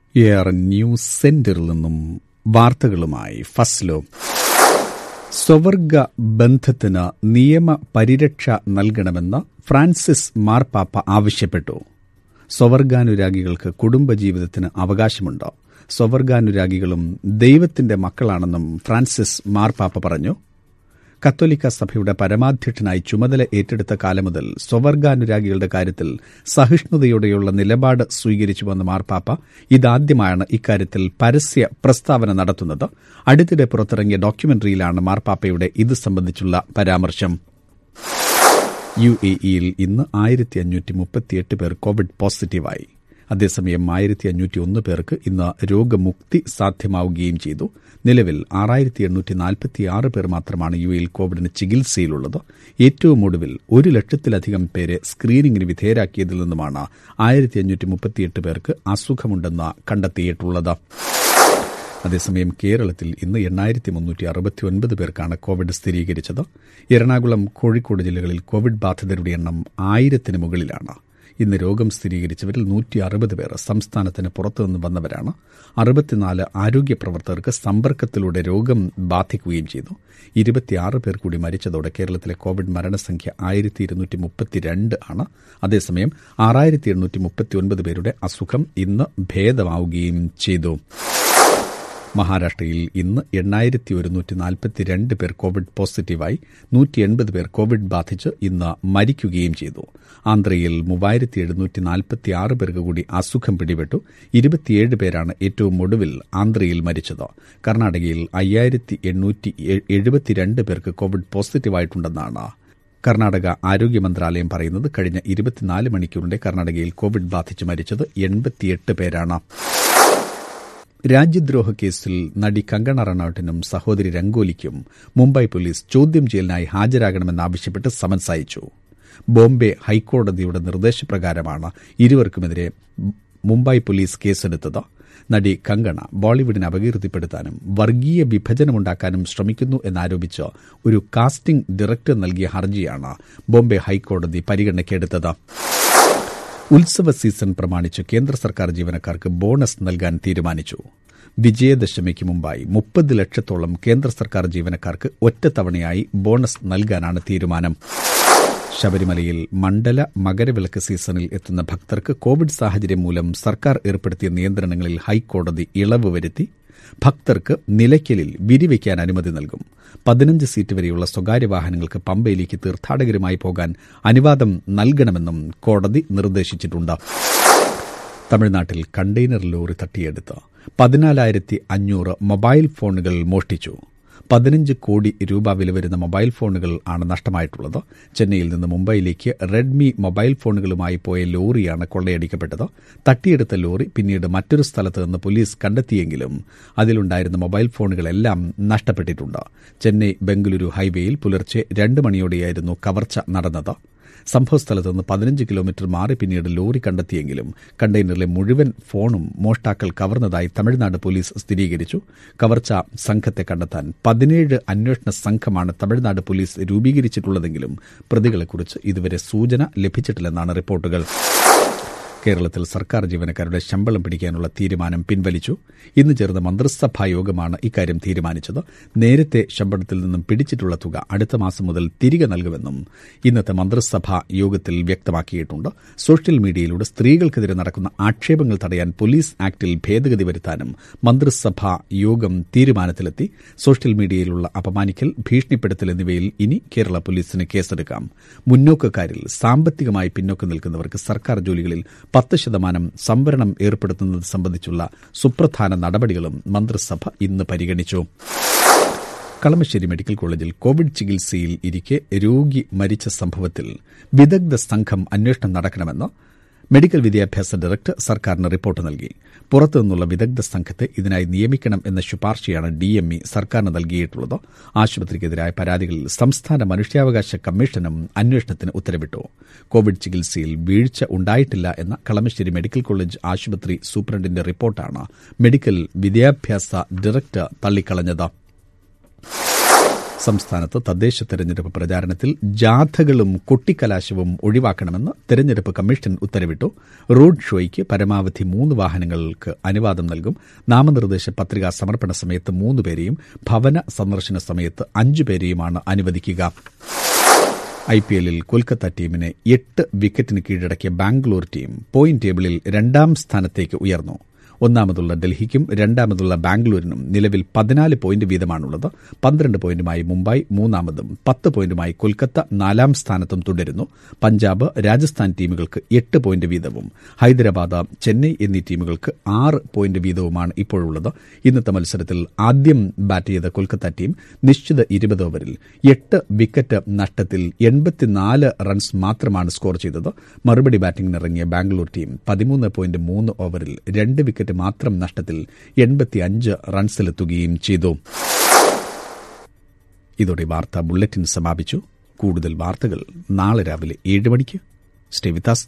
Air news സെന്ററിൽ നിന്നും വാർത്തകളുമായി ഫസ്ലോ സ്വവർഗ ബന്ധത്തിന് നിയമ പരിരക്ഷ നൽകണമെന്ന് ഫ്രാൻസിസ് മാർപ്പാപ്പ ആവശ്യപ്പെട്ടു സ്വവർഗാനുരാഗികൾക്ക് കുടുംബജീവിതത്തിന് അവകാശമുണ്ട് സ്വവർഗാനുരാഗികളും ദൈവത്തിന്റെ മക്കളാണെന്നും ഫ്രാൻസിസ് മാർപ്പാപ്പ പറഞ്ഞു കത്തോലിക്ക സഭയുടെ പരമാധ്യക്ഷനായി ചുമതല ഏറ്റെടുത്ത കാലം മുതൽ സ്വവർഗാനുരാഗികളുടെ കാര്യത്തിൽ സഹിഷ്ണുതയോടെയുള്ള നിലപാട് സ്വീകരിച്ചു വന്ന മാർപ്പാപ്പ ഇതാദ്യമായാണ് ഇക്കാര്യത്തിൽ പരസ്യ പ്രസ്താവന നടത്തുന്നത് അടുത്തിടെ പുറത്തിറങ്ങിയ ഡോക്യുമെന്ററിയിലാണ് മാർപ്പാപ്പയുടെ ഇത് സംബന്ധിച്ചുള്ള പരാമർശം യു എ ഇയിൽ ഇന്ന് ആയിരത്തി അഞ്ഞൂറ്റി മുപ്പത്തിയെട്ട് പേർ കോവിഡ് പോസിറ്റീവായി അതേസമയം ആയിരത്തി അഞ്ഞൂറ്റി ഒന്ന് പേർക്ക് ഇന്ന് രോഗമുക്തി സാധ്യമാവുകയും ചെയ്തു നിലവിൽ ആറായിരത്തി എണ്ണൂറ്റി നാൽപ്പത്തിയാറ് പേർ മാത്രമാണ് യു എയിൽ കോവിഡിന് ചികിത്സയിലുള്ളത് ഏറ്റവും ഒടുവിൽ ഒരു ലക്ഷത്തിലധികം പേരെ സ്ക്രീനിംഗിന് വിധേയരാക്കിയതിൽ നിന്നുമാണ് ആയിരത്തി അഞ്ഞൂറ്റി മുപ്പത്തിയെട്ട് പേർക്ക് അസുഖമുണ്ടെന്ന് കണ്ടെത്തിയിട്ടുള്ളത് അതേസമയം കേരളത്തിൽ ഇന്ന് എണ്ണായിരത്തി മുന്നൂറ്റി അറുപത്തി ഒൻപത് പേർക്കാണ് കോവിഡ് സ്ഥിരീകരിച്ചത് എറണാകുളം കോഴിക്കോട് ജില്ലകളിൽ കോവിഡ് ബാധിതരുടെ എണ്ണം ആയിരത്തിന് മുകളിലാണ് ഇന്ന് രോഗം സ്ഥിരീകരിച്ചവരിൽ നൂറ്റി അറുപത് പേർ സംസ്ഥാനത്തിന് പുറത്തുനിന്ന് വന്നവരാണ് അറുപത്തിനാല് ആരോഗ്യ പ്രവർത്തകർക്ക് സമ്പർക്കത്തിലൂടെ രോഗം ബാധിക്കുകയും ചെയ്തു ഇരുപത്തിയാറ് പേർ കൂടി മരിച്ചതോടെ കേരളത്തിലെ കോവിഡ് മരണസംഖ്യ ആയിരത്തി ഇരുന്നൂറ്റി മുപ്പത്തിരണ്ട് ആണ് അതേസമയം ആറായിരത്തി എണ്ണൂറ്റി മുപ്പത്തിയൊൻപത് പേരുടെ അസുഖം ഇന്ന് ഭേദമാവുകയും ചെയ്തു മഹാരാഷ്ട്രയിൽ ഇന്ന് എണ്ണായിരത്തി ഒരുന്നൂറ്റി നാൽപ്പത്തിരണ്ട് പേർ കോവിഡ് പോസിറ്റീവായി നൂറ്റി എൺപത് പേർ കോവിഡ് ബാധിച്ച് ഇന്ന് മരിക്കുകയും ചെയ്തു ആന്ധ്രയിൽ മൂവായിരത്തി എഴുന്നൂറ്റി നാൽപ്പത്തി ആറ് പേർക്ക് കൂടി അസുഖം പിടിപെട്ടു ഇരുപത്തിയേഴ് പേരാണ് ഏറ്റവും ഒടുവിൽ ആന്ധ്രയിൽ മരിച്ചത് കർണാടകയിൽ അയ്യായിരത്തി എണ്ണൂറ്റി എഴുപത്തിരണ്ട് പേർക്ക് കോവിഡ് പോസിറ്റീവായിട്ടുണ്ടെന്നാണ് കർണാടക ആരോഗ്യ മന്ത്രാലയം പറയുന്നത് കഴിഞ്ഞ ഇരുപത്തിനാല് മണിക്കൂറിന്റെ കർണാടകയിൽ കോവിഡ് ബാധിച്ച് മരിച്ചത് എൺപത്തിയെട്ട് പേരാണ് രാജ്യദ്രോഹ കേസിൽ നടി കങ്കണ റണൌട്ടിനും സഹോദരി രംഗോലിക്കും മുംബൈ പോലീസ് ചോദ്യം ചെയ്യലിനായി ഹാജരാകണമെന്നാവശ്യപ്പെട്ട് സമൻസ് അയച്ചു ബോംബെ ഹൈക്കോടതിയുടെ നിർദ്ദേശപ്രകാരമാണ് ഇരുവർക്കുമെതിരെ മുംബൈ പോലീസ് കേസെടുത്തത് നടി കങ്കണ ബോളിവുഡിനെ അപകീർത്തിപ്പെടുത്താനും വർഗീയ വിഭജനമുണ്ടാക്കാനും ശ്രമിക്കുന്നു എന്നാരോപിച്ച് ഒരു കാസ്റ്റിംഗ് ഡയറക്ടർ നൽകിയ ഹർജിയാണ് ബോംബെ ഹൈക്കോടതി പരിഗണനയ്ക്കെടുത്തത് ഉത്സവ സീസൺ പ്രമാണിച്ച് കേന്ദ്ര സർക്കാർ ജീവനക്കാർക്ക് ബോണസ് നൽകാൻ തീരുമാനിച്ചു വിജയദശമിക്ക് മുമ്പായി മുപ്പത് ലക്ഷത്തോളം കേന്ദ്ര സർക്കാർ ജീവനക്കാർക്ക് ഒറ്റത്തവണയായി ബോണസ് നൽകാനാണ് തീരുമാനം ശബരിമലയിൽ മണ്ഡല മകരവിളക്ക് സീസണിൽ എത്തുന്ന ഭക്തർക്ക് കോവിഡ് സാഹചര്യം മൂലം സർക്കാർ ഏർപ്പെടുത്തിയ നിയന്ത്രണങ്ങളിൽ ഹൈക്കോടതി ഇളവ് വരുത്തി ഭക്തർക്ക് നിലയ്ക്കലിൽ വിരിവയ്ക്കാൻ അനുമതി നൽകും പതിനഞ്ച് സീറ്റ് വരെയുള്ള സ്വകാര്യ വാഹനങ്ങൾക്ക് പമ്പയിലേക്ക് തീർത്ഥാടകരുമായി പോകാൻ അനുവാദം നൽകണമെന്നും കോടതി നിർദ്ദേശിച്ചിട്ടുണ്ട് തമിഴ്നാട്ടിൽ കണ്ടെയ്നർ ലോറി തട്ടിയെടുത്ത് പതിനാലായിരത്തി അഞ്ഞൂറ് മൊബൈൽ ഫോണുകൾ മോഷ്ടിച്ചു പതിനഞ്ച് കോടി രൂപ വില വരുന്ന മൊബൈൽ ഫോണുകൾ ആണ് നഷ്ടമായിട്ടുള്ളത് ചെന്നൈയിൽ നിന്ന് മുംബൈയിലേക്ക് റെഡ്മി മൊബൈൽ ഫോണുകളുമായി പോയ ലോറിയാണ് കൊള്ളയടിക്കപ്പെട്ടത് തട്ടിയെടുത്ത ലോറി പിന്നീട് മറ്റൊരു സ്ഥലത്ത് നിന്ന് പോലീസ് കണ്ടെത്തിയെങ്കിലും അതിലുണ്ടായിരുന്ന മൊബൈൽ ഫോണുകളെല്ലാം നഷ്ടപ്പെട്ടിട്ടുണ്ട് ചെന്നൈ ബംഗളൂരു ഹൈവേയിൽ പുലർച്ചെ രണ്ട് മണിയോടെയായിരുന്നു കവർച്ച നടന്നത് സംഭവസ്ഥലത്ത് നിന്ന് പതിനഞ്ച് കിലോമീറ്റർ മാറി പിന്നീട് ലോറി കണ്ടെത്തിയെങ്കിലും കണ്ടെയ്നറിലെ മുഴുവൻ ഫോണും മോഷ്ടാക്കൾ കവർന്നതായി തമിഴ്നാട് പോലീസ് സ്ഥിരീകരിച്ചു കവർച്ച സംഘത്തെ കണ്ടെത്താൻ പതിനേഴ് അന്വേഷണ സംഘമാണ് തമിഴ്നാട് പോലീസ് രൂപീകരിച്ചിട്ടുള്ളതെങ്കിലും പ്രതികളെക്കുറിച്ച് ഇതുവരെ സൂചന ലഭിച്ചിട്ടില്ലെന്നാണ് റിപ്പോർട്ടുകൾ കേരളത്തിൽ സർക്കാർ ജീവനക്കാരുടെ ശമ്പളം പിടിക്കാനുള്ള തീരുമാനം പിൻവലിച്ചു ഇന്ന് ചേർന്ന മന്ത്രിസഭാ യോഗമാണ് ഇക്കാര്യം തീരുമാനിച്ചത് നേരത്തെ ശമ്പളത്തിൽ നിന്നും പിടിച്ചിട്ടുള്ള തുക അടുത്ത മാസം മുതൽ തിരികെ നൽകുമെന്നും ഇന്നത്തെ മന്ത്രിസഭാ യോഗത്തിൽ വ്യക്തമാക്കിയിട്ടുണ്ട് സോഷ്യൽ മീഡിയയിലൂടെ സ്ത്രീകൾക്കെതിരെ നടക്കുന്ന ആക്ഷേപങ്ങൾ തടയാൻ പോലീസ് ആക്ടിൽ ഭേദഗതി വരുത്താനും മന്ത്രിസഭാ യോഗം തീരുമാനത്തിലെത്തി സോഷ്യൽ മീഡിയയിലുള്ള അപമാനിക്കൽ ഭീഷണിപ്പെടുത്തൽ എന്നിവയിൽ ഇനി കേരള പോലീസിന് കേസെടുക്കാം മുന്നോക്കക്കാരിൽ സാമ്പത്തികമായി പിന്നോക്കം നിൽക്കുന്നവർക്ക് സർക്കാർ ജോലികളിൽ പത്ത് ശതമാനം സംവരണം ഏർപ്പെടുത്തുന്നത് സംബന്ധിച്ചുള്ള സുപ്രധാന നടപടികളും മന്ത്രിസഭ ഇന്ന് പരിഗണിച്ചു കളമശ്ശേരി മെഡിക്കൽ കോളേജിൽ കോവിഡ് ചികിത്സയിൽ ഇരിക്കെ രോഗി മരിച്ച സംഭവത്തിൽ വിദഗ്ധ സംഘം അന്വേഷണം നടക്കണമെന്ന് മെഡിക്കൽ വിദ്യാഭ്യാസ ഡയറക്ടർ സർക്കാരിന് റിപ്പോർട്ട് നൽകി പുറത്തുനിന്നുള്ള വിദഗ്ധ സംഘത്തെ ഇതിനായി നിയമിക്കണം എന്ന ശുപാർശയാണ് ഡിഎംഇ സർക്കാരിന് നൽകിയിട്ടുള്ളത് ആശുപത്രിക്കെതിരായ പരാതികളിൽ സംസ്ഥാന മനുഷ്യാവകാശ കമ്മീഷനും അന്വേഷണത്തിന് ഉത്തരവിട്ടു കോവിഡ് ചികിത്സയിൽ വീഴ്ച ഉണ്ടായിട്ടില്ല എന്ന കളമശ്ശേരി മെഡിക്കൽ കോളേജ് ആശുപത്രി സൂപ്രണ്ടിന്റെ റിപ്പോർട്ടാണ് മെഡിക്കൽ വിദ്യാഭ്യാസ ഡയറക്ടർ തള്ളിക്കളഞ്ഞത് സംസ്ഥാനത്ത് തദ്ദേശ തെരഞ്ഞെടുപ്പ് പ്രചാരണത്തിൽ ജാഥകളും കൊട്ടിക്കലാശവും ഒഴിവാക്കണമെന്ന് തെരഞ്ഞെടുപ്പ് കമ്മീഷൻ ഉത്തരവിട്ടു റോഡ് ഷോയ്ക്ക് പരമാവധി മൂന്ന് വാഹനങ്ങൾക്ക് അനുവാദം നൽകും നാമനിർദ്ദേശ പത്രികാ സമർപ്പണ സമയത്ത് മൂന്ന് പേരെയും ഭവന സന്ദർശന സമയത്ത് അഞ്ചു പേരെയുമാണ് അനുവദിക്കുക ഐ പി എല്ലിൽ കൊൽക്കത്ത ടീമിനെ എട്ട് വിക്കറ്റിന് കീഴടക്കിയ ബാംഗ്ലൂർ ടീം പോയിന്റ് ടേബിളിൽ രണ്ടാം സ്ഥാനത്തേക്ക് ഉയർന്നു ഒന്നാമതുള്ള ഡൽഹിക്കും രണ്ടാമതുള്ള ബാംഗ്ലൂരിനും നിലവിൽ പതിനാല് പോയിന്റ് വീതമാണുള്ളത് പന്ത്രണ്ട് പോയിന്റുമായി മുംബൈ മൂന്നാമതും പത്ത് പോയിന്റുമായി കൊൽക്കത്ത നാലാം സ്ഥാനത്തും തുടരുന്നു പഞ്ചാബ് രാജസ്ഥാൻ ടീമുകൾക്ക് എട്ട് പോയിന്റ് വീതവും ഹൈദരാബാദ് ചെന്നൈ എന്നീ ടീമുകൾക്ക് ആറ് പോയിന്റ് വീതവുമാണ് ഇപ്പോഴുള്ളത് ഇന്നത്തെ മത്സരത്തിൽ ആദ്യം ബാറ്റ് ചെയ്ത കൊൽക്കത്ത ടീം നിശ്ചിത ഇരുപത് ഓവറിൽ എട്ട് വിക്കറ്റ് നഷ്ടത്തിൽ എൺപത്തിനാല് റൺസ് മാത്രമാണ് സ്കോർ ചെയ്തത് മറുപടി ബാറ്റിംഗിനിറങ്ങിയ ബാംഗ്ലൂർ ടീം പതിമൂന്ന് പോയിന്റ് മൂന്ന് ഓവറിൽ രണ്ട് വിക്കറ്റ് മാത്രം നഷ്ടത്തിൽ എൺപത്തിയഞ്ച് റൺസിലെത്തുകയും ചെയ്തു ഇതോടെ വാർത്താ ബുള്ളറ്റിൻ സമാപിച്ചു കൂടുതൽ വാർത്തകൾ നാളെ രാവിലെ ഏഴ് മണിക്ക് സ്റ്റേ വിത്ത് us.